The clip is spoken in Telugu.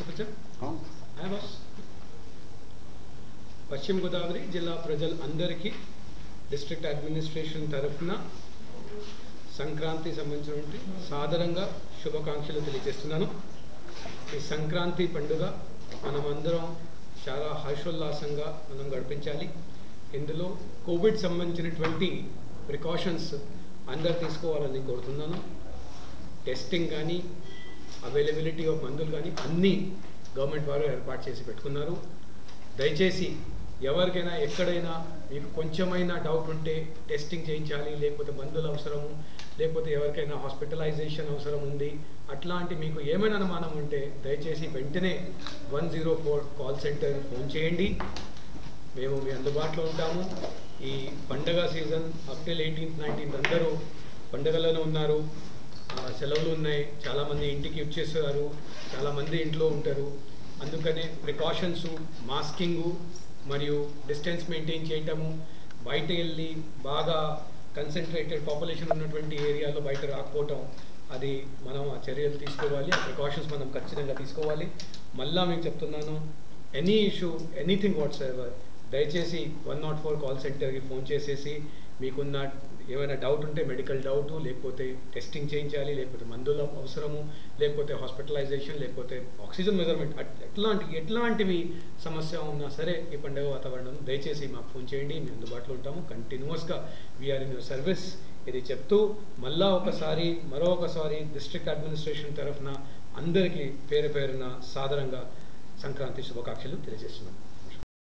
కూర్చో హాయ్ బాస్ పశ్చిమ గోదావరి జిల్లా ప్రజలందరికీ డిస్ట్రిక్ట్ అడ్మినిస్ట్రేషన్ తరఫున సంక్రాంతి సంబంధించినటువంటి సాదరంగా శుభాకాంక్షలు తెలియజేస్తున్నాను ఈ సంక్రాంతి పండుగ మనమందరం చాలా హర్షోల్లాసంగా మనం గడిపించాలి ఇందులో కోవిడ్ సంబంధించినటువంటి ప్రికాషన్స్ అందరు తీసుకోవాలని కోరుతున్నాను టెస్టింగ్ కానీ అవైలబిలిటీ ఆఫ్ మందులు కానీ అన్నీ గవర్నమెంట్ వారు ఏర్పాటు చేసి పెట్టుకున్నారు దయచేసి ఎవరికైనా ఎక్కడైనా మీకు కొంచెమైనా డౌట్ ఉంటే టెస్టింగ్ చేయించాలి లేకపోతే మందులు అవసరము లేకపోతే ఎవరికైనా హాస్పిటలైజేషన్ అవసరం ఉంది అట్లాంటి మీకు ఏమైనా అనుమానం ఉంటే దయచేసి వెంటనే one zero four call centre phone చేయండి మేము మీ అందుబాటులో ఉంటాము ఈ పండగ సీజన్ అప్రిల్ ఎయిటీన్త్ నైన్టీన్త్ అందరూ పండగలోనే ఉన్నారు ఆ, సెలవులు ఉన్నాయి చాలామంది ఇంటికి వచ్చేసారు చాలామంది ఇంట్లో ఉంటారు అందుకనే ప్రికాషన్స్ మాస్కింగు మరియు డిస్టెన్స్ మెయింటైన్ చేయటము బయట వెళ్ళి బాగా కన్సన్ట్రేటెడ్ పాపులేషన్ ఉన్నటువంటి ఏరియాలో బయట రాకపోవటం అది మనం ఆ చర్యలు తీసుకోవాలి ఆ ప్రికాషన్స్ మనం ఖచ్చితంగా తీసుకోవాలి మళ్ళా మీకు చెప్తున్నాను any issue anything what's ever దయచేసి వన్ నాట్ ఫోర్ కాల్ సెంటర్కి ఫోన్ చేసేసి మీకున్న ఏమైనా డౌట్ ఉంటే మెడికల్ డౌట్ లేకపోతే టెస్టింగ్ చేయించాలి లేకపోతే మందుల అవసరము లేకపోతే హాస్పిటలైజేషన్ లేకపోతే ఆక్సిజన్ మెజర్మెంట్ ఎట్లాంటి ఎట్లాంటివి సమస్య ఉన్నా సరే ఈ పండుగ వాతావరణం దయచేసి మాకు ఫోన్ చేయండి మేము అందుబాటులో ఉంటాము కంటిన్యూస్గా వీఆర్ ఇన్ యువర్ సర్వీస్ ఇది చెప్తూ మళ్ళా ఒకసారి మరో ఒకసారి డిస్ట్రిక్ట్ అడ్మినిస్ట్రేషన్ తరఫున అందరికీ పేరు పేరున సాదరంగా సంక్రాంతి శుభాకాంక్షలు తెలియజేస్తున్నాం